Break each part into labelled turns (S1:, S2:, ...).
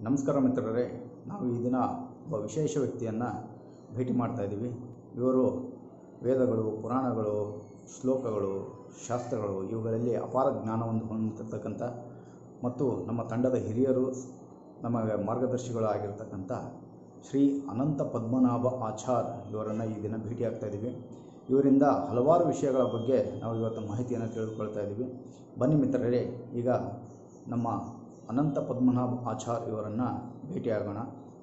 S1: ನಮಸ್ಕಾರ ಮಿತ್ರರೇ ನಾವು ಈ ದಿನ ಒಬ್ಬ ವಿಶೇಷ ವ್ಯಕ್ತಿಯನ್ನು ಭೇಟಿ ಮಾಡ್ತಾ ಇದ್ದೀವಿ ಇವರು ವೇದಗಳು ಪುರಾಣಗಳು ಶ್ಲೋಕಗಳು ಶಾಸ್ತ್ರಗಳು ಇವುಗಳಲ್ಲಿ ಅಪಾರ ಜ್ಞಾನವನ್ನು ಹೊಂದಿರತಕ್ಕಂಥ ಮತ್ತು ನಮ್ಮ ತಂಡದ ಹಿರಿಯರು ನಮಗೆ ಮಾರ್ಗದರ್ಶಿಗಳು ಆಗಿರ್ತಕ್ಕಂಥ ಶ್ರೀ ಅನಂತ ಪದ್ಮನಾಭ ಆಚಾರ್ ಇವರನ್ನು ಈ ದಿನ ಭೇಟಿಯಾಗ್ತಾ ಇದ್ದೀವಿ ಇವರಿಂದ ಹಲವಾರು ವಿಷಯಗಳ ಬಗ್ಗೆ ನಾವು ಇವತ್ತು ಮಾಹಿತಿಯನ್ನು ತಿಳಿದುಕೊಳ್ತಾ ಇದ್ದೀವಿ ಬನ್ನಿ ಮಿತ್ರರೇ ಈಗ ನಮ್ಮ ಅನಂತ ಪದ್ಮನಾಭ ಆಚಾರ್ ಇವರನ್ನು ಭೇಟಿಯಾಗೋಣ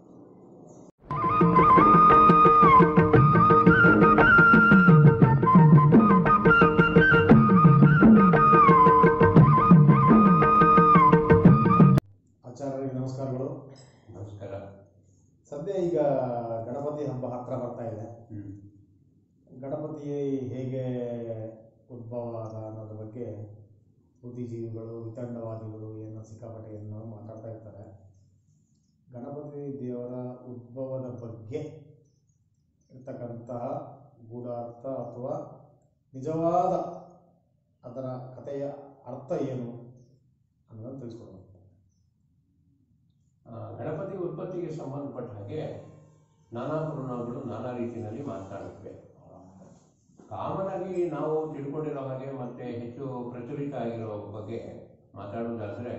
S2: ಆಚಾರ್ಯರಿಗೆ ನಮಸ್ಕಾರಗಳು
S3: ನಮಸ್ಕಾರ
S2: ಸದ್ಯ ಈಗ ಗಣಪತಿ ಹಬ್ಬ ಹತ್ರ ಬರ್ತಾ ಇದೆ ಗಣಪತಿ ಹೇಗೆ ಉದ್ಭವ ಆದ ಅನ್ನೋದ್ರ ಬಗ್ಗೆ ಬುದ್ಧಿಜೀವಿಗಳು ವಿತಂಡವಾದಿಗಳು ಏನೋ ಸಿಕ್ಕಾಪಟ್ಟೆ ಏನೋ ಮಾತಾಡ್ತಾ ಇರ್ತಾರೆ ಗಣಪತಿ ದೇವರ ಉದ್ಭವದ ಬಗ್ಗೆ ಇರ್ತಕ್ಕಂತಹ ಗೂಢಾರ್ಥ ಅಥವಾ ನಿಜವಾದ ಅದರ ಕಥೆಯ ಅರ್ಥ ಏನು ಅನ್ನೋದನ್ನು ತಿಳಿಸ್ಕೊಡೋಣ
S3: ಆ, ಗಣಪತಿ ಉತ್ಪತ್ತಿಗೆ ಸಂಬಂಧಪಟ್ಟ ಹಾಗೆ ನಾನಾ ಪುರಾಣಗಳು ನಾನಾ ರೀತಿಯಲ್ಲಿ ಮಾತನಾಡುತ್ತವೆ ಕಾಮನ್ ಆಗಿ ನಾವು ತಿಳ್ಕೊಂಡಿರೋ ಹಾಗೆ ಮತ್ತೆ ಹೆಚ್ಚು ಪ್ರಚಲಿತ ಆಗಿರೋ ಬಗ್ಗೆ ಮಾತಾಡುವುದಾದ್ರೆ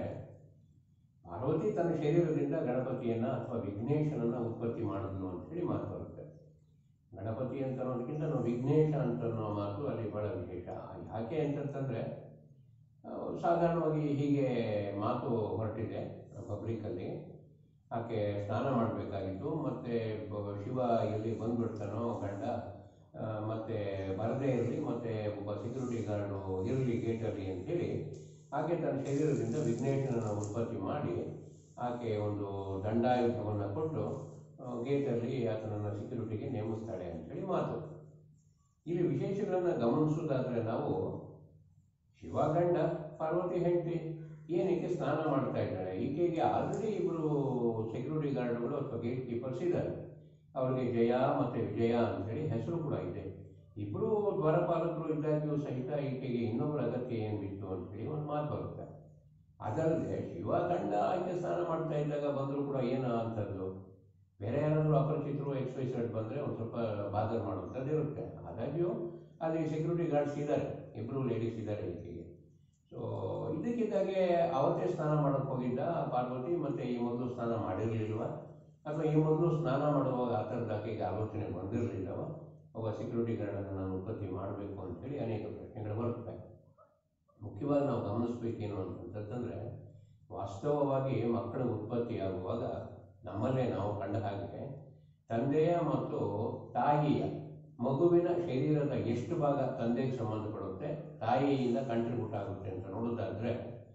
S3: ಪಾರ್ವತಿ ತನ್ನ ಶರೀರದಿಂದ ಗಣಪತಿಯನ್ನ ಅಥವಾ ವಿಘ್ನೇಶನನ್ನ ಉತ್ಪತ್ತಿ ಮಾಡಿದ್ಲು ಅಂತೇಳಿ ಮಾತು ಬರುತ್ತೆ ಗಣಪತಿ ಅಂತ ಅನ್ನೋದಕ್ಕಿಂತ ನಾವು ವಿಘ್ನೇಶ ಅಂತ ಅನ್ನೋ ಮಾತು ಅಲ್ಲಿ ಬಹಳ ವಿಶೇಷ ಯಾಕೆ ಅಂತಂತಂದ್ರೆ ಆ, ಸಾಧಾರಣವಾಗಿ ಹೀಗೆ ಮಾತು ಹೊರಟಿದೆ ಪಬ್ಲಿಕ್ಕಲ್ಲಿ ಆಕೆ ಸ್ನಾನ ಮಾಡಬೇಕಾಗಿತ್ತು ಮತ್ತು ಶಿವ ಎಲ್ಲಿ ಬಂದ್ಬಿಡ್ತಾನೋ ಗಂಡ ಆ, ಮತ್ತೆ ಬರದೇ ಇರಲಿ ಮತ್ತೆ ಒಬ್ಬ ಸೆಕ್ಯೂರಿಟಿ ಗಾರ್ಡು ಇರಲಿ ಗೇಟಲ್ಲಿ ಅಂತೇಳಿ ಆಕೆ ತನ್ನ ಶರೀರದಿಂದ ವಿಘ್ನೇಶನನ್ನು ಉತ್ಪತ್ತಿ ಮಾಡಿ ಆಕೆ ಒಂದು ದಂಡಾಯುಧವನ್ನು ಕೊಟ್ಟು ಆ, ಗೇಟಲ್ಲಿ ಆತನನ್ನು ಸೆಕ್ಯೂರಿಟಿಗೆ ನೇಮಿಸ್ತಾಳೆ ಅಂತೇಳಿ ಮಾತು ಇಲ್ಲಿ ವಿಶೇಷಗಳನ್ನು ಗಮನಿಸೋದಾದ್ರೆ ನಾವು ಶಿವ ಗಂಡ ಪಾರ್ವತಿ ಹೆಂಡತಿ ಏನಕ್ಕೆ ಸ್ನಾನ ಮಾಡ್ತಾ ಇದ್ದಾಳೆ ಈಕೆಗೆ ಆಲ್ರೆಡಿ ಇಬ್ಬರು ಸೆಕ್ಯೂರಿಟಿ ಗಾರ್ಡ್ಗಳು ಅಥವಾ ಗೇಟ್ ಕೀಪರ್ಸ್ ಇದ್ದಾರೆ ಅವರಿಗೆ ಜಯ ಮತ್ತು ವಿಜಯ ಅಂತೇಳಿ ಹೆಸರು ಕೂಡ ಇದೆ ಇಬ್ಬರು ದ್ವಾರಪಾಲಕರು ಇದ್ದಾಗ್ಯೂ ಸಹಿತ ಈಕೆಗೆ ಇನ್ನೊಬ್ಬರ ಅಗತ್ಯ ಏನು ಬಿತ್ತು ಅಂತೇಳಿ ಒಂದು ಮಾತು ಬರುತ್ತೆ ಅದಲ್ಲದೆ ಶಿವ ಗಂಡ ಆಕೆ ಸ್ನಾನ ಮಾಡ್ತಾ ಇದ್ದಾಗ ಬಂದರೂ ಕೂಡ ಏನು ಅಂಥದ್ದು ಬೇರೆ ಯಾರಾದರೂ ಅಪರಿಚಿತರು ಎಕ್ಸ್ಪೈಸೆಡ್ ಬಂದರೆ ಒಂದು ಸ್ವಲ್ಪ ಬಾದರ್ ಮಾಡುವಂಥದ್ದು ಇರುತ್ತೆ ಆದಾಗ್ಯೂ ಅಲ್ಲಿ ಸೆಕ್ಯೂರಿಟಿ ಗಾರ್ಡ್ಸ್ ಇದ್ದಾರೆ ಇಬ್ಬರು ಲೇಡೀಸ್ ಇದ್ದಾರೆ ಈಕೆಗೆ ಸೊ ಇದಕ್ಕಿದ್ದಾಗೆ ಅವತ್ತೇ ಸ್ನಾನ ಮಾಡೋಕ್ಕೆ ಹೋಗಿದ್ದ ಪಾರ್ವತಿ ಮತ್ತು ಈ ಮೊದಲು ಸ್ನಾನ ಮಾಡಿರಲಿಲ್ವ ಅಥವಾ ಈ ಮೊದಲು ಸ್ನಾನ ಮಾಡುವಾಗ ಆ ಥರದ ಆಕೆಗೆ ಆಲೋಚನೆ ಬಂದಿರಲಿಲ್ಲವ ಒಬ್ಬ ಸೆಕ್ಯೂರಿಟಿ ಗಾರ್ಡನ್ನು ನಾನು ಉತ್ಪತ್ತಿ ಮಾಡಬೇಕು ಅಂತೇಳಿ ಅನೇಕ ಪ್ರಶ್ನೆಗಳು ಬರುತ್ತವೆ ಮುಖ್ಯವಾಗಿ ನಾವು ಗಮನಿಸ್ಬೇಕೇನು ಅಂತಂತಂದರೆ ವಾಸ್ತವವಾಗಿ ಮಕ್ಕಳ ಉತ್ಪತ್ತಿ ಆಗುವಾಗ ನಮ್ಮಲ್ಲೇ ನಾವು ಕಂಡ ಹಾಗೆ ತಂದೆಯ ಮತ್ತು ತಾಯಿಯ ಮಗುವಿನ ಶರೀರದ ಎಷ್ಟು ಭಾಗ ತಂದೆಗೆ ಸಂಬಂಧಪಡುತ್ತೆ ತಾಯಿಯಿಂದ ಕಂಟ್ರಿಬ್ಯೂಟ್ ಆಗುತ್ತೆ ಅಂತ ನೋಡೋದಾದ್ರೆ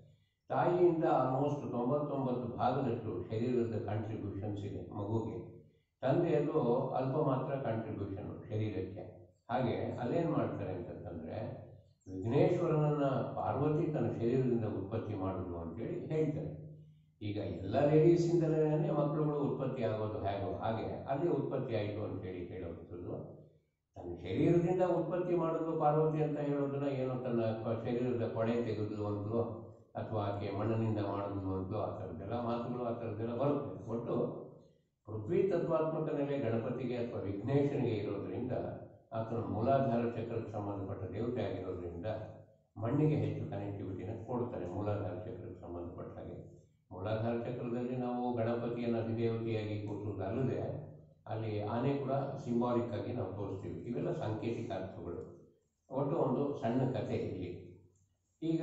S3: ತಾಯಿಯಿಂದ ಆಲ್ಮೋಸ್ಟ್ ತೊಂಬತ್ತೊಂಬತ್ತು ಭಾಗದಷ್ಟು ಶರೀರದ ಕಾಂಟ್ರಿಬ್ಯೂಷನ್ಸ್ ಇದೆ ಮಗುಗೆ ತಂದೆಯದು ಅಲ್ಪ ಮಾತ್ರ ಕಾಂಟ್ರಿಬ್ಯೂಷನ್ ಶರೀರಕ್ಕೆ ಹಾಗೆ ಅಲ್ಲೇನು ಮಾಡ್ತಾರೆ ಅಂತಂತಂದ್ರೆ ವಿಘ್ನೇಶ್ವರನನ್ನ ಪಾರ್ವತಿ ತನ್ನ ಶರೀರದಿಂದ ಉತ್ಪತ್ತಿ ಮಾಡಿದ್ಲು ಅಂತೇಳಿ ಹೇಳ್ತಾರೆ ಈಗ ಎಲ್ಲ ಲೇಡೀಸಿಂದಲೇ ಮಕ್ಕಳುಗಳು ಉತ್ಪತ್ತಿ ಆಗೋದು ಹೇಗೋ ಹಾಗೆ ಅದೇ ಉತ್ಪತ್ತಿ ಆಯಿತು ಅಂತೇಳಿ ಹೇಳೋದು ತನ್ನ ಶರೀರದಿಂದ ಉತ್ಪತ್ತಿ ಮಾಡೋದು ಪಾರ್ವತಿ ಅಂತ ಹೇಳೋದನ್ನ ಏನೋ ತನ್ನ ಕ- ಶರೀರದ ಕೊಳೆ ತೆಗೆದು ಅಂತಲೋ ಅಥವಾ ಆಕೆ ಮಣ್ಣಿನಿಂದ ಮಾಡಿದ್ಲು ಅಂತಲೋ ಆ ಥರದ್ದೆಲ್ಲ ಮಾತುಗಳು ಆ ಥರದ್ದೆಲ್ಲ ಬರುತ್ತೆ ಒಟ್ಟು ಪೃಥ್ವಿ ತತ್ವಾತ್ಮಕ ನೆಲೆ ಗಣಪತಿಗೆ ಅಥವಾ ವಿಘ್ನೇಶನಿಗೆ ಇರೋದ್ರಿಂದ ಆತನ ಮೂಲಾಧಾರ ಚಕ್ರಕ್ಕೆ ಸಂಬಂಧಪಟ್ಟ ದೇವತೆ ಆಗಿರೋದ್ರಿಂದ ಮಣ್ಣಿಗೆ ಹೆಚ್ಚು ಕನೆಕ್ಟಿವಿಟಿನ ಕೊಡ್ತಾನೆ ಮೂಲಾಧಾರ ಚಕ್ರಕ್ಕೆ ಸಂಬಂಧಪಟ್ಟ ಹಾಗೆ ಮೂಲಾಧಾರ ಚಕ್ರದಲ್ಲಿ ನಾವು ಗಣಪತಿಯನ್ನು ಅಧಿದೇವತೆಯಾಗಿ ಕೂರಿಸುವುದಲ್ಲದೆ ಅಲ್ಲಿ ಆನೆ ಕೂಡ ಸಿಂಬಾಲಿಕ್ ಆಗಿ ನಾವು ತೋರಿಸ್ತೀವಿ ಇವೆಲ್ಲ ಸಾಂಕೇತಿಕ ಅರ್ಥಗಳು ಒಟ್ಟು ಒಂದು ಸಣ್ಣ ಕಥೆ ಇಲ್ಲಿ ಈಗ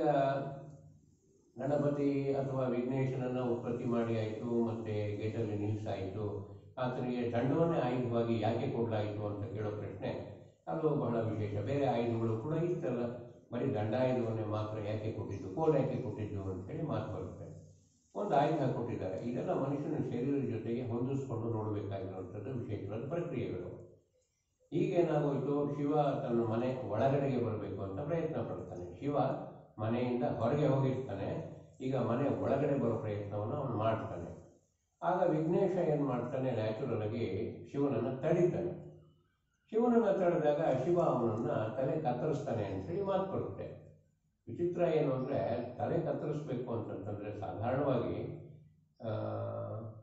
S3: ಗಣಪತಿ ಅಥವಾ ವಿಘ್ನೇಶನನ್ನು ಉತ್ಪತ್ತಿ ಮಾಡಿ ಆಯಿತು ಮತ್ತು ಗೇಟಲ್ಲಿ ನಿಲ್ಲಿಸಾಯಿತು ಆತನಿಗೆ ದಂಡವನ್ನೇ ಆಯುಧವಾಗಿ ಯಾಕೆ ಕೊಡಲಾಯಿತು ಅಂತ ಕೇಳೋ ಪ್ರಶ್ನೆ ಅದು ಬಹಳ ವಿಶೇಷ ಬೇರೆ ಆಯುಧಗಳು ಕೂಡ ಇತ್ತಲ್ಲ ಬರೀ ದಂಡಾಯುಧವನ್ನೇ ಮಾತ್ರ ಯಾಕೆ ಕೊಟ್ಟಿದ್ದು ಕೋಲ್ ಯಾಕೆ ಕೊಟ್ಟಿದ್ದು ಅಂತೇಳಿ ಮಾತು ಬರುತ್ತೆ ಒಂದು ಆಯುಧ ಕೊಟ್ಟಿದ್ದಾರೆ ಇದೆಲ್ಲ ಮನುಷ್ಯನ ಶರೀರದ ಜೊತೆಗೆ ಹೊಂದಿಸ್ಕೊಂಡು ನೋಡಬೇಕಾಗಿರುವಂಥದ್ದು ವಿಶೇಷವಾದ ಪ್ರಕ್ರಿಯೆಗಳು ಈಗೇನಾಗೋಯ್ತು ಶಿವ ತನ್ನ ಮನೆ ಒಳಗಡೆಗೆ ಬರಬೇಕು ಅಂತ ಪ್ರಯತ್ನ ಪಡ್ತಾನೆ ಶಿವ ಮನೆಯಿಂದ ಹೊರಗೆ ಹೋಗಿರ್ತಾನೆ ಈಗ ಮನೆ ಒಳಗಡೆ ಬರೋ ಪ್ರಯತ್ನವನ್ನು ಅವನು ಮಾಡ್ತಾನೆ ಆಗ ವಿಘ್ನೇಶ ಏನು ಮಾಡ್ತಾನೆ ನ್ಯಾಚುರಲ್ ಆಗಿ ಶಿವನನ್ನು ತಡಿತಾನೆ ಶಿವನನ್ನು ತಡೆದಾಗ ಶಿವ ಅವನನ್ನು ತಲೆ ಕತ್ತರಿಸ್ತಾನೆ ಅಂತೇಳಿ ಮಾತು ಬರುತ್ತೆ ವಿಚಿತ್ರ ಏನು ಅಂದರೆ ತಲೆ ಕತ್ತರಿಸ್ಬೇಕು ಅಂತಂತಂದರೆ ಸಾಧಾರಣವಾಗಿ ಆ,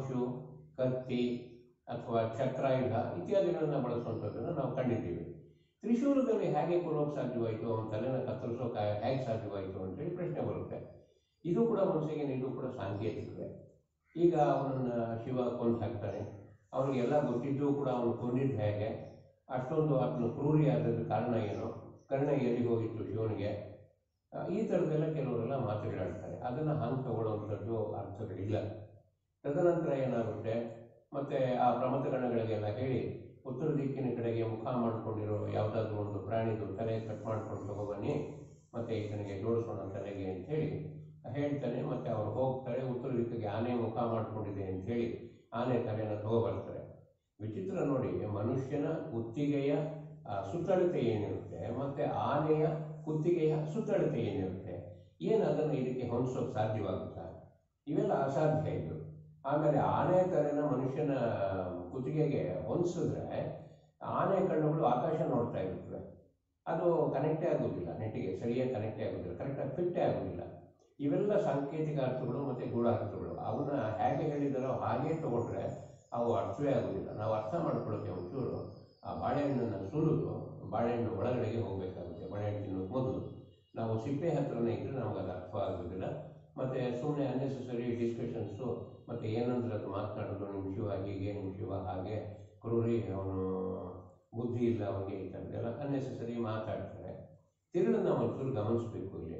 S3: ಹೊಚ್ಚು ಕತ್ತಿ ಅಥವಾ ಚಕ್ರಾಯುಧ ಇತ್ಯಾದಿಗಳನ್ನು ಬಳಸುವಂಥದ್ದನ್ನು ನಾವು ಕಂಡಿದ್ದೀವಿ ತ್ರಿಶೂಲದಲ್ಲಿ ಹೇಗೆ ಕೊಡೋಕೆ ಸಾಧ್ಯವಾಯಿತು ಅವನ ತಲೆನ ಕತ್ತರಿಸೋಕೆ ಹೇಗೆ ಸಾಧ್ಯವಾಯಿತು ಅಂತೇಳಿ ಪ್ರಶ್ನೆ ಬರುತ್ತೆ ಇದು ಕೂಡ ಮನಸ್ಸಿಗೆ ಇದು ಕೂಡ ಸಾಂಕೇತಿಕವೇ ಈಗ ಅವನನ್ನು ಶಿವ ಕೊಂದು ಹಾಕ್ತಾನೆ ಅವನಿಗೆ ಎಲ್ಲ ಗೊತ್ತಿದ್ದು ಕೂಡ ಅವನು ಕೊಂದಿದ್ದು ಹೇಗೆ ಅಷ್ಟೊಂದು ಆತನು ಕ್ರೂರಿ ಆದದ್ದು ಕಾರಣ ಏನು ಕರ್ಣ ಎಲ್ಲಿಗೆ ಹೋಗಿತ್ತು ಶಿವನಿಗೆ ಆ, ಈ ಥರದ್ದೆಲ್ಲ ಕೆಲವರೆಲ್ಲ ಮಾತುಗಳಾಡ್ತಾರೆ ಅದನ್ನು ಹಂಗೆ ತಗೊಳ್ಳುವಂಥದ್ದು ಅರ್ಥಗಳಿಲ್ಲ ತದನಂತರ ಏನಾಗುತ್ತೆ ಮತ್ತೆ ಆ ಪ್ರಮಥಗಣಗಳಿಗೆಲ್ಲ ಹೇಳಿ ಉತ್ತರ ದಿಕ್ಕಿನ ಕಡೆಗೆ ಮುಖ ಮಾಡಿಕೊಂಡಿರೋ ಯಾವುದಾದ್ರೂ ಒಂದು ಪ್ರಾಣಿದು ತಲೆ ಕಟ್ ಮಾಡ್ಕೊಂಡು ತಗೊಬನ್ನಿ ಮತ್ತೆ ಈತನಿಗೆ ಜೋಡಿಸೋಣ ತಲೆಗೆ ಅಂತೇಳಿ ಹೇಳ್ತಾನೆ ಮತ್ತೆ ಅವ್ರು ಹೋಗ್ತಾರೆ ಉತ್ತರ ದಿಕ್ಕಿಗೆ ಆನೆ ಮುಖ ಮಾಡ್ಕೊಂಡಿದೆ ಅಂತೇಳಿ ಆನೆ ತಲೆನ ತಗೊಬರ್ತಾರೆ ವಿಚಿತ್ರ ನೋಡಿ ಮನುಷ್ಯನ ಕುತ್ತಿಗೆಯ ಆ, ಸುತ್ತಳತೆ ಏನಿರುತ್ತೆ ಮತ್ತೆ ಆನೆಯ ಕುತ್ತಿಗೆಯ ಸುತ್ತಳತೆ ಏನಿರುತ್ತೆ ಏನು ಅದನ್ನು ಇದಕ್ಕೆ ಹೊಂದಿಸೋಕೆ ಸಾಧ್ಯವಾಗುತ್ತಾ ಇವೆಲ್ಲ ಅಸಾಧ್ಯ ಇದು ಆಮೇಲೆ ಆನೆ ತಲೆನ ಮನುಷ್ಯನ ಕುತ್ತಿಗೆಗೆ ಹೊಂದಿಸಿದ್ರೆ ಆನೆ ಕಣ್ಣುಗಳು ಆಕಾಶ ನೋಡ್ತಾ ಇರುತ್ತವೆ ಅದು ಕನೆಕ್ಟೇ ಆಗೋದಿಲ್ಲ ನೆಟ್ಟಿಗೆ ಸರಿಯಾಗಿ ಕನೆಕ್ಟೇ ಆಗೋದಿಲ್ಲ ಕರೆಕ್ಟಾಗಿ ಫಿಟ್ಟೇ ಆಗೋದಿಲ್ಲ ಇವೆಲ್ಲ ಸಾಂಕೇತಿಕ ಅರ್ಥಗಳು ಮತ್ತು ಗೂಢಾರ್ಥಗಳು ಅವನ್ನ ಹೇಗೆ ಹೇಳಿದಾರೋ ಹಾಗೇ ತಗೊಂಡ್ರೆ ಅವು ಅರ್ಥವೇ ಆಗೋದಿಲ್ಲ ನಾವು ಅರ್ಥ ಮಾಡ್ಕೊಳ್ಳೋಕೆ ಒಂಚೂರು ಆ ಬಾಳೆಹಣ್ಣನ್ನು ಸುಲಿದು ಬಾಳೆಹಣ್ಣು ಒಳಗಡೆಗೆ ಹೋಗಬೇಕಾಗುತ್ತೆ ಬಾಳೆಹಣ್ಣು ತಿನ್ನೋಕೆ ಮೊದಲು ನಾವು ಸಿಪ್ಪೆ ಹತ್ರನೇ ಇದ್ದರೆ ನಮ್ಗೆ ಅದು ಅರ್ಥ ಆಗೋದಿಲ್ಲ ಮತ್ತು ಸುಮ್ಮನೆ ಅನ್ನೆಸೆಸರಿ ಡಿಸ್ಕಷನ್ಸು ಮತ್ತು ಏನಂದ್ರೆ ಅದು ಮಾತನಾಡೋದು ನಿಮ್ಮ ಶಿವ ಹೀಗೆ ನಿಮ್ಮ ಶಿವ ಹಾಗೆ ಕ್ರೂರಿ ಅವನು ಬುದ್ಧಿ ಇಲ್ಲ ಅವನಿಗೆ ಈ ಥರದ್ದೆಲ್ಲ ಅನ್ನೆಸೆಸರಿ ಮಾತಾಡ್ತಾರೆ ತಿರುಳನ್ನು ನಾವು ಒಂಚೂರು ಗಮನಿಸಬೇಕು ಇಲ್ಲಿ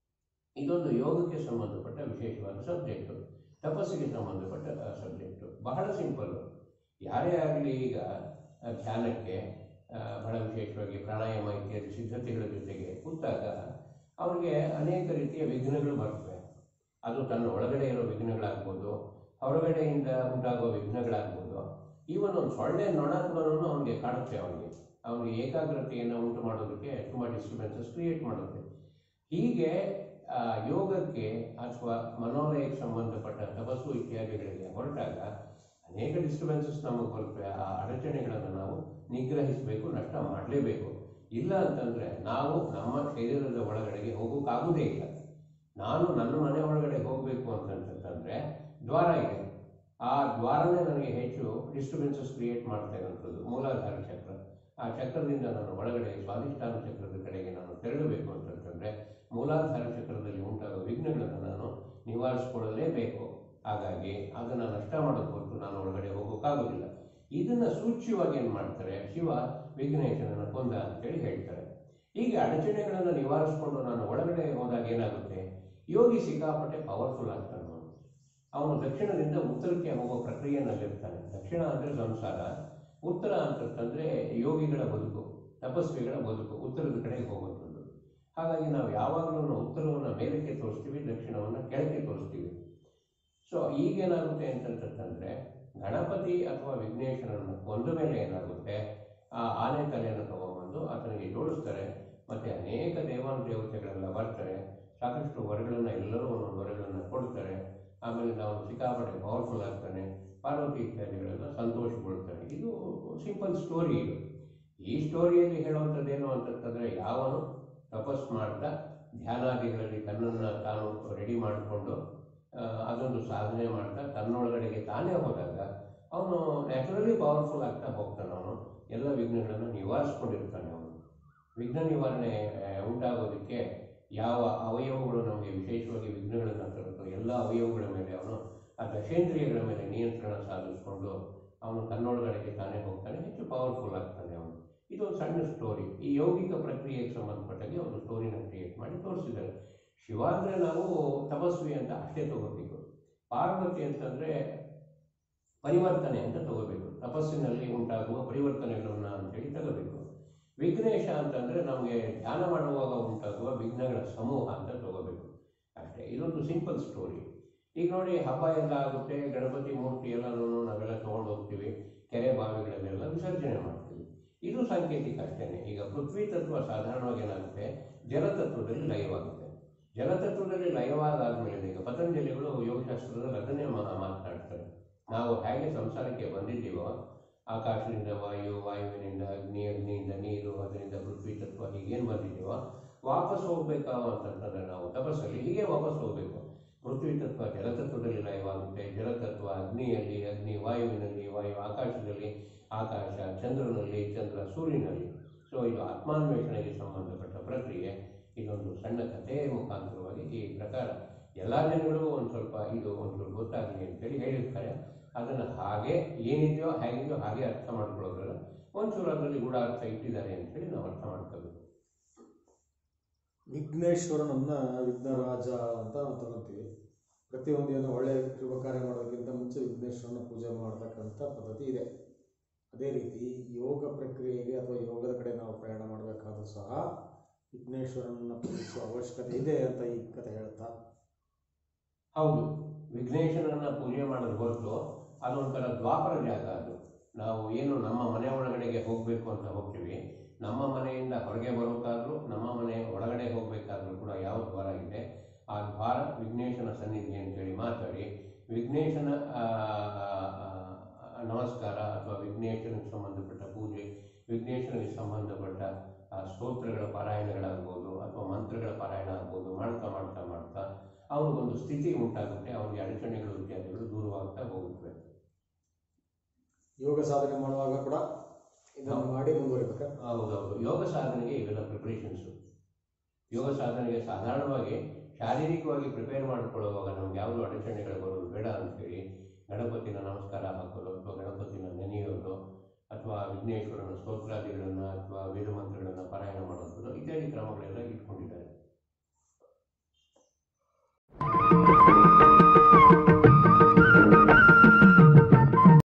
S3: ಇದೊಂದು ಯೋಗಕ್ಕೆ ಸಂಬಂಧಪಟ್ಟ ವಿಶೇಷವಾದ ಸಬ್ಜೆಕ್ಟು ತಪಸ್ಸಿಗೆ ಸಂಬಂಧಪಟ್ಟ ಸಬ್ಜೆಕ್ಟು ಬಹಳ ಸಿಂಪಲ್ಲು ಯಾರೇ ಆಗಲಿ ಈಗ ಆ, ಧ್ಯಾನಕ್ಕೆ ಆ, ಬಹಳ ವಿಶೇಷವಾಗಿ ಪ್ರಾಣಾಯಾಮ ಇತ್ಯಾದಿ ಸಿದ್ಧತೆಗಳ ಜೊತೆಗೆ ಕೂತಾಗ ಅವ್ರಿಗೆ ಅನೇಕ ರೀತಿಯ ವಿಘ್ನಗಳು ಬರ್ತವೆ ಅದು ತನ್ನ ಒಳಗಡೆ ಇರೋ ವಿಘ್ನಗಳಾಗ್ಬೋದು ಹೊರಗಡೆಯಿಂದ ಉಂಟಾಗೋ ವಿಘ್ನಗಳಾಗ್ಬೋದು ಈವನ್ ಒಂದು ಸೊಳ್ಳೆ ನೊಣ ಕೂಡ ಅವನಿಗೆ ಕಾಡುತ್ತೆ ಅವನಿಗೆ ಅವನಿಗೆ ಏಕಾಗ್ರತೆಯನ್ನು ಉಂಟು ಮಾಡೋದಕ್ಕೆ ತುಂಬ ಡಿಸ್ಟರ್ಬೆನ್ಸಸ್ ಕ್ರಿಯೇಟ್ ಮಾಡುತ್ತೆ ಹೀಗೆ ಆ, ಯೋಗಕ್ಕೆ ಅಥವಾ ಮನೋಲಯಕ್ಕೆ ಸಂಬಂಧಪಟ್ಟ ತಪಸ್ಸು ಇತ್ಯಾದಿಗಳಿಗೆ ಹೊರಟಾಗ ಅನೇಕ ಡಿಸ್ಟರ್ಬೆನ್ಸಸ್ ನಮಗೆ ಬರ್ತವೆ ಆ ಅಡಚಣೆಗಳನ್ನು ನಾವು ನಿಗ್ರಹಿಸಬೇಕು ನಷ್ಟ ಮಾಡಲೇಬೇಕು ಇಲ್ಲ ಅಂತಂದರೆ ನಾವು ನಮ್ಮ ಶರೀರದ ಒಳಗಡೆಗೆ ಹೋಗೋಕ್ಕಾಗೋದೇ ಇಲ್ಲ ನಾನು ನನ್ನ ಮನೆ ಒಳಗಡೆ ಹೋಗಬೇಕು ಅಂತಂತಂದರೆ ದ್ವಾರ ಇದೆ ಆ ದ್ವಾರನೇ ನನಗೆ ಹೆಚ್ಚು ಡಿಸ್ಟರ್ಬೆನ್ಸಸ್ ಕ್ರಿಯೇಟ್ ಮಾಡ್ತಾ ಇರೋಂಥದ್ದು ಮೂಲಾಧಾರ ಚಕ್ರ ಆ ಚಕ್ರದಿಂದ ನಾನು ಒಳಗಡೆ ಸ್ವಾಧಿಷ್ಠಾನ ಚಕ್ರದ ಕಡೆಗೆ ನಾನು ತೆರಳಬೇಕು ಅಂತಂತಂದರೆ ಮೂಲಾಧಾರ ಚಕ್ರದಲ್ಲಿ ಉಂಟಾಗೋ ವಿಘ್ನಗಳನ್ನು ನಾನು ನಿವಾರಿಸ್ಕೊಳ್ಳಲೇಬೇಕು ಹಾಗಾಗಿ ಅದನ್ನು ನಷ್ಟ ಮಾಡೋದು ಹೊರತು ನಾನು ಒಳಗಡೆ ಹೋಗೋಕ್ಕಾಗೋದಿಲ್ಲ ಇದನ್ನು ಸೂಚ್ಯವಾಗಿ ಏನು ಮಾಡ್ತಾರೆ ಶಿವ ವಿಘ್ನೇಶನನ್ನು ಕೊಂದ ಅಂತೇಳಿ ಹೇಳ್ತಾರೆ ಹೀಗೆ ಅಡಚಣೆಗಳನ್ನು ನಿವಾರಿಸ್ಕೊಂಡು ನಾನು ಒಳಗಡೆ ಹೋದಾಗ ಏನಾಗುತ್ತೆ ಯೋಗಿ ಸಿಕ್ಕಾಪಟ್ಟೆ ಪವರ್ಫುಲ್ ಆಗ್ತಾನೆ ಅವನು ಅವನು ದಕ್ಷಿಣದಿಂದ ಉತ್ತರಕ್ಕೆ ಹೋಗೋ ಪ್ರಕ್ರಿಯೆನಲ್ಲಿರ್ತಾನೆ ದಕ್ಷಿಣ ಅಂದರೆ ಸಂಸಾರ ಉತ್ತರ ಅಂತಂತಂದರೆ ಯೋಗಿಗಳ ಬದುಕು ತಪಸ್ವಿಗಳ ಬದುಕು ಉತ್ತರದ ಕಡೆಗೆ ಹೋಗುವಂಥದ್ದು ಹಾಗಾಗಿ ನಾವು ಯಾವಾಗಲೂ ಉತ್ತರವನ್ನು ಮೇಲಕ್ಕೆ ತೋರಿಸ್ತೀವಿ ದಕ್ಷಿಣವನ್ನು ಕೆಳಕ್ಕೆ ತೋರಿಸ್ತೀವಿ ಸೊ ಈಗೇನಾಗುತ್ತೆ ಅಂತಂತಂದರೆ ಗಣಪತಿ ಅಥವಾ ವಿಘ್ನೇಶ್ವರನ್ನು ಕೊಂದ ಮೇಲೆ ಏನಾಗುತ್ತೆ ಆ ಆನೆ ತಲೆಯನ್ನು ತಗೊಂಬಂದು ಆತನಿಗೆ ಜೋಡಿಸ್ತಾರೆ ಮತ್ತು ಅನೇಕ ದೇವಾನು ದೇವತೆಗಳೆಲ್ಲ ಬರ್ತಾರೆ ಸಾಕಷ್ಟು ವರಗಳನ್ನು ಎಲ್ಲರೂ ಒಂದೊಂದು ವರಗಳನ್ನು ಕೊಡ್ತಾರೆ ಆಮೇಲೆ ನಾವು ಸಿಕ್ಕಾಪಟ್ಟೆ ಪವರ್ಫುಲ್ ಆಗ್ತಾನೆ ಪಾರ್ವತಿ ಇತ್ಯಾದಿಗಳೆಲ್ಲ ಸಂತೋಷಗೊಳ್ತಾರೆ ಇದು ಸಿಂಪಲ್ ಸ್ಟೋರಿ ಇದು ಈ ಸ್ಟೋರಿಯಲ್ಲಿ ಹೇಳುವಂಥದ್ದೇನು ಅಂತಂತಂದರೆ ಯಾವನು ತಪಸ್ ಮಾಡ್ತಾ ಧ್ಯಾನಾದಿಗಳಲ್ಲಿ ತನ್ನನ್ನು ತಾನು ರೆಡಿ ಮಾಡಿಕೊಂಡು ಅದೊಂದು ಸಾಧನೆ ಮಾಡ್ತಾ ತನ್ನೊಳಗಡೆಗೆ ತಾನೇ ಹೋದಾಗ ಅವನು ನ್ಯಾಚುರಲಿ ಪವರ್ಫುಲ್ ಆಗ್ತಾ ಹೋಗ್ತಾನೆ ಅವನು ಎಲ್ಲ ವಿಘ್ನಗಳನ್ನು ನಿವಾರಿಸ್ಕೊಂಡಿರ್ತಾನೆ ಅವನು ವಿಘ್ನ ನಿವಾರಣೆ ಆ, ಉಂಟಾಗೋದಕ್ಕೆ ಯಾವ ಅವಯವಗಳು ನಮಗೆ ವಿಶೇಷವಾಗಿ ವಿಘ್ನಗಳನ್ನು ತರುತ್ತೋ ಎಲ್ಲ ಅವಯವಗಳ ಮೇಲೆ ಅವನು ಆ ದಶೇಂದ್ರಿಯಗಳ ಮೇಲೆ ನಿಯಂತ್ರಣ ಸಾಧಿಸಿಕೊಂಡು ಅವನು ತನ್ನೊಳಗಡೆಗೆ ತಾನೇ ಹೋಗ್ತಾನೆ ಹೆಚ್ಚು ಪವರ್ಫುಲ್ ಆಗ್ತಾನೆ ಅವನು ಇದೊಂದು ಸಣ್ಣ ಸ್ಟೋರಿ ಈ ಯೌಗಿಕ ಪ್ರಕ್ರಿಯೆಗೆ ಸಂಬಂಧಪಟ್ಟಾಗೆ ಒಂದು ಸ್ಟೋರಿನ ಕ್ರಿಯೇಟ್ ಮಾಡಿ ತೋರಿಸಿದ್ದಾರೆ ಶಿವ ಅಂದರೆ ನಾವು ತಪಸ್ವಿ ಅಂತ ಅಷ್ಟೇ ತಗೋಬೇಕು ಪಾರ್ವತಿ ಅಂತಂದರೆ ಪರಿವರ್ತನೆ ಅಂತ ತಗೋಬೇಕು ತಪಸ್ಸಿನಲ್ಲಿ ಉಂಟಾಗುವ ಪರಿವರ್ತನೆಗಳನ್ನು ಅಂತೇಳಿ ತಗೋಬೇಕು ವಿಘ್ನೇಶ ಅಂತಂದರೆ ನಮಗೆ ಧ್ಯಾನ ಮಾಡುವಾಗ ಉಂಟಾಗುವ ವಿಘ್ನಗಳ ಸಮೂಹ ಅಂತ ತಗೋಬೇಕು ಅಷ್ಟೇ ಇದೊಂದು ಸಿಂಪಲ್ ಸ್ಟೋರಿ ಈಗ ನೋಡಿ ಹಬ್ಬ ಎಲ್ಲ ಆಗುತ್ತೆ ಗಣಪತಿ ಮೂರ್ತಿ ಎಲ್ಲನೂ ನಾವೆಲ್ಲ ತೊಗೊಂಡು ಹೋಗ್ತೀವಿ ಕೆರೆ ಬಾವಿಗಳಲ್ಲೆಲ್ಲ ವಿಸರ್ಜನೆ ಮಾಡ್ತೀವಿ ಇದು ಸಾಂಕೇತಿಕ ಅಷ್ಟೇ ಈಗ ಪೃಥ್ವಿ ತತ್ವ ಸಾಧಾರಣವಾಗಿ ಏನಾಗುತ್ತೆ ಜಲತತ್ವದಲ್ಲಿ ಲಯವಾಗುತ್ತೆ ಜಲತತ್ವದಲ್ಲಿ ಲಯವಾದಾದ್ಮೇಲೆ ಈಗ ಪತಂಜಲಿಗಳು ಯೋಗಶಾಸ್ತ್ರದಲ್ಲಿ ಅದನ್ನೇ ಮಾ- ಮಾತನಾಡ್ತಾರೆ ನಾವು ಹೇಗೆ ಸಂಸಾರಕ್ಕೆ ಬಂದಿದ್ದೀವೋ ಆಕಾಶದಿಂದ ವಾಯು ವಾಯುವಿನಿಂದ ಅಗ್ನಿ ಅಗ್ನಿಯಿಂದ ನೀರು ಅದರಿಂದ ಪೃಥ್ವಿ ತತ್ವ ಹೀಗೇನು ಬಂದಿದ್ದೀವೋ ವಾಪಸ್ ಹೋಗ್ಬೇಕಾ ಅಂತಂತಂದ್ರೆ ನಾವು ತಪಸ್ಸಲ್ಲಿ ಹೀಗೆ ವಾಪಸ್ ಹೋಗಬೇಕು ಪೃಥ್ವಿ ತತ್ವ ಜಲತತ್ವದಲ್ಲಿ ಲಯವಾಗುತ್ತೆ ಜಲತತ್ವ ಅಗ್ನಿಯಲ್ಲಿ ಅಗ್ನಿ ವಾಯುವಿನಲ್ಲಿ ವಾಯು ಆಕಾಶದಲ್ಲಿ ಆಕಾಶ ಚಂದ್ರನಲ್ಲಿ ಚಂದ್ರ ಸೂರ್ಯನಲ್ಲಿ ಸೊ ಇದು ಆತ್ಮಾನ್ವೇಷಣೆಗೆ ಸಂಬಂಧಪಟ್ಟ ಪ್ರಕ್ರಿಯೆ ಇದೊಂದು ಸಣ್ಣ ಕಥೆಯ ಮುಖಾಂತರವಾಗಿ ಈ ಪ್ರಕಾರ ಎಲ್ಲ ಜನಗಳಿಗೂ ಒಂದು ಸ್ವಲ್ಪ ಇದು ಒಂಚೂರು ಗೊತ್ತಾಗಲಿ ಅಂತೇಳಿ ಹೇಳಿರ್ತಾರೆ ಅದನ್ನು ಹಾಗೆ ಏನಿದೆಯೋ ಹೇಗಿದೆಯೋ ಹಾಗೆ ಅರ್ಥ ಮಾಡ್ಕೊಳ್ಳೋದ್ರಲ್ಲ ಒಂಚೂರು ಅದರಲ್ಲಿ ಗೂಢಾರ್ಥ ಇಟ್ಟಿದ್ದಾರೆ ಅಂತೇಳಿ ನಾವು ಅರ್ಥ ಮಾಡ್ಕೋಬೇಕು
S2: ವಿಘ್ನೇಶ್ವರನನ್ನ ವಿಘ್ನರಾಜ ಅಂತ ನಾವು ತಗೊಂತೀವಿ ಪ್ರತಿಯೊಂದು ಏನೋ ಒಳ್ಳೆ ಶುಭ ಕಾರ್ಯ ಮಾಡೋದಕ್ಕಿಂತ ಮುಂಚೆ ವಿಘ್ನೇಶ್ವರನ ಪೂಜೆ ಮಾಡತಕ್ಕಂಥ ಪದ್ಧತಿ ಇದೆ ಅದೇ ರೀತಿ ಯೋಗ ಪ್ರಕ್ರಿಯೆಗೆ ಅಥವಾ ಯೋಗದ ಕಡೆ ನಾವು ಪ್ರಯಾಣ ಮಾಡಬೇಕಾದ್ರೂ ಸಹ ವಿಘ್ನೇಶ್ವರನನ್ನ ಪೂಜಿಸುವ ಅವಶ್ಯಕತೆ ಇದೆ ಅಂತ ಈ ಕಥೆ ಹೇಳ್ತಾ
S3: ಹೌದು ವಿಘ್ನೇಶ್ವರನ ಪೂಜೆ ಮಾಡೋದು ಹೊರತು ಅದೊಂಥರ ದ್ವಾಪರ ಜಾಗ ಅದು ನಾವು ಏನು ನಮ್ಮ ಮನೆ ಒಳಗಡೆಗೆ ಹೋಗಬೇಕು ಅಂತ ಹೋಗ್ತೀವಿ ನಮ್ಮ ಮನೆಯಿಂದ ಹೊರಗೆ ಬರೋಕ್ಕಾದ್ರೂ ನಮ್ಮ ಮನೆ ಒಳಗಡೆ ಹೋಗಬೇಕಾದ್ರೂ ಕೂಡ ಯಾವ ದ್ವಾರ ಇದೆ ಆ ದ್ವಾರ ವಿಘ್ನೇಶನ ಸನ್ನಿಧಿ ಅಂತೇಳಿ ಮಾತಾಡಿ ವಿಘ್ನೇಶನ ಆ, ಆ, ಆ, ನಮಸ್ಕಾರ ಅಥವಾ ವಿಘ್ನೇಶನಿಗೆ ಸಂಬಂಧಪಟ್ಟ ಪೂಜೆ ವಿಘ್ನೇಶನಿಗೆ ಸಂಬಂಧಪಟ್ಟ ಆ, ಸ್ತೋತ್ರಗಳ ಪಾರಾಯಣಗಳಾಗ್ಬೋದು ಅಥವಾ ಮಂತ್ರಗಳ ಪಾರಾಯಣ ಆಗ್ಬೋದು ಮಾಡ್ತಾ ಮಾಡ್ತಾ ಮಾಡ್ತಾ ಅವನಿಗೊಂದು ಸ್ಥಿತಿ ಉಂಟಾಗುತ್ತೆ ಅವನಿಗೆ ಅಡಚಣೆಗಳು ಇತ್ಯಾದಿಗಳು ದೂರವಾಗ್ತಾ ಹೋಗುತ್ತವೆ
S2: ಯೋಗ ಸಾಧನೆ ಮಾಡುವಾಗ ಕೂಡ ಇದನ್ನು ಮಾಡಿ ಮುಂದುವರಿಬೇಕಾ
S3: ಹೌದೌದು ಯೋಗ ಸಾಧನೆಗೆ ಇವೆಲ್ಲ ಪ್ರಿಪ್ರೇಷನ್ಸು ಯೋಗ ಸಾಧನೆಗೆ ಸಾಧಾರಣವಾಗಿ ಶಾರೀರಿಕವಾಗಿ ಪ್ರಿಪೇರ್ ಮಾಡಿಕೊಳ್ಳುವಾಗ ನಮ್ಗೆ ಯಾವುದೋ ಅಡಚಣೆಗಳು ಬರೋದು ಬೇಡ ಅಂತೇಳಿ ಗಣಪತಿನ ನಮಸ್ಕಾರ ಹಾಕೋದು ಅಥವಾ ಗಣಪತಿನ ನೆನೆಯೋದು ಅಥವಾ ವಿಘ್ನೇಶ್ವರನ ಸ್ತೋತ್ರಾದಿಗಳನ್ನು ಅಥವಾ ವೇದ ಮಂತ್ರಗಳನ್ನು ಪಾರಾಯಣ ಮಾಡೋದು ಇತ್ಯಾದಿ ಕ್ರಮಗಳೆಲ್ಲ ಇಟ್ಕೊಂಡಿದ್ದಾರೆ